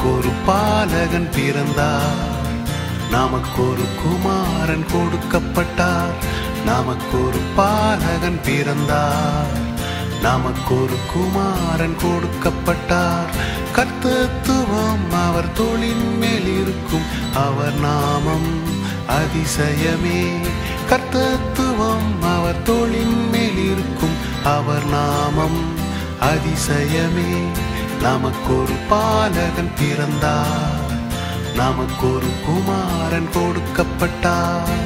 நமக்கொரு பாலகன் பிறந்தார் நமக்கொரு குமாரன் கொடுக்கப்பட்டார் நமக்கொரு பாலகன் பிறந்தார் நமக்கொரு குமாரன் கொடுக்கப்பட்டார் கர்த்தத்துவம் அவர் தோளின் மேல் இருக்கும் அவர் நாமம் அதிசயமே கர்த்தத்துவம் அவர் தோளின் மேல் இருக்கும் அவர் நாமம் அதிசயமே நமக்கொரு பாலகன் பிறந்தார் நமக்கொரு குமாரன் கொடுக்கப்பட்டார்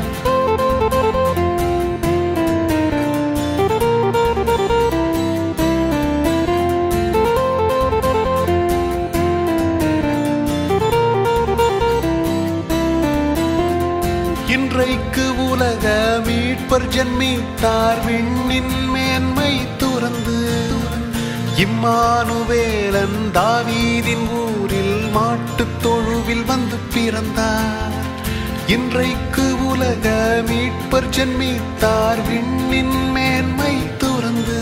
இன்றைக்கு உலக மீட்பர் ஜன்மித்தார் விண்ணின் மேன்மை துறந்து இம்மானுவேலன் தாவீதின் ஊரில் மாட்டுத் தொழுவில் வந்து பிறந்தார் இன்றைக்கு உலக மீட்பர் ஜன்மித்தார் விண்ணின் மேன்மை துறந்து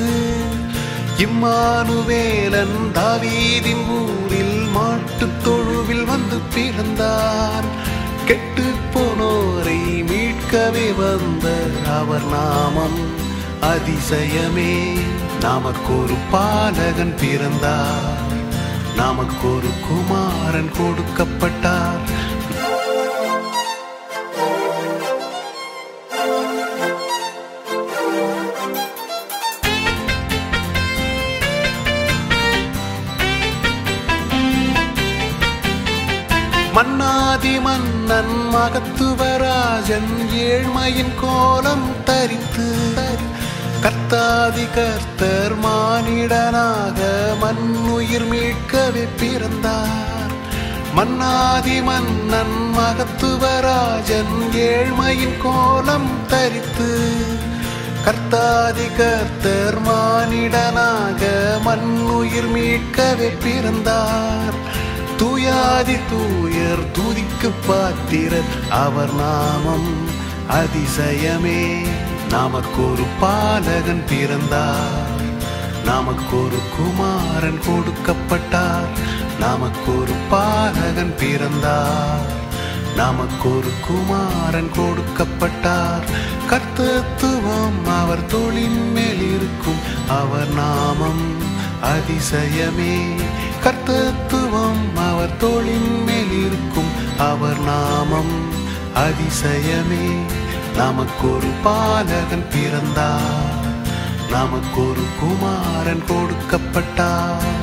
இம்மானுவேலன் தாவீதின் ஊரில் மாட்டுத் தொழுவில் வந்து பிறந்தார் கெட்டு போனோரை மீட்கவே வந்த அவர் நாமம் அதிசயமே நமக்கொரு பாலகன் பிறந்தார் நமக்கொரு குமாரன் கொடுக்கப்பட்டார் மன்னாதி மன்னன் மகத்துவராஜன் ஏழ்மையின் கோலம் தரித்து கர்த்தாதி கர்த்தர் மானிடனாக மண்ணுயிர் மீட்கவே பிறந்தார் மன்னாதி மன்னன் மகத்துவராஜன் ஏழ்மையின் கோலம் தரித்து கர்த்தாதி கர்த்தர் மானிடனாக மண்ணுயிர் மீட்கவே பிறந்தார் தூயாதி தூயர் துதிக்கு பாத்திரர் அவர் நாமம் அதிசயமே நமக்கொரு பாலகன் பிறந்தார் நமக்கொரு குமாரன் கொடுக்கப்பட்டார் நமக்கொரு பாலகன் பிறந்தார் நமக்கொரு குமாரன் கொடுக்கப்பட்டார் கர்த்தத்துவம் அவர் தோளின் மேல் இருக்கும் அவர் நாமம் அதிசயமே கர்த்தத்துவம் அவர் தோளின் மேல் இருக்கும் அவர் நாமம் அதிசயமே நமக்கொரு பாலகன் பிறந்தார் நமக்கொரு குமாரன் கொடுக்கப்பட்டார்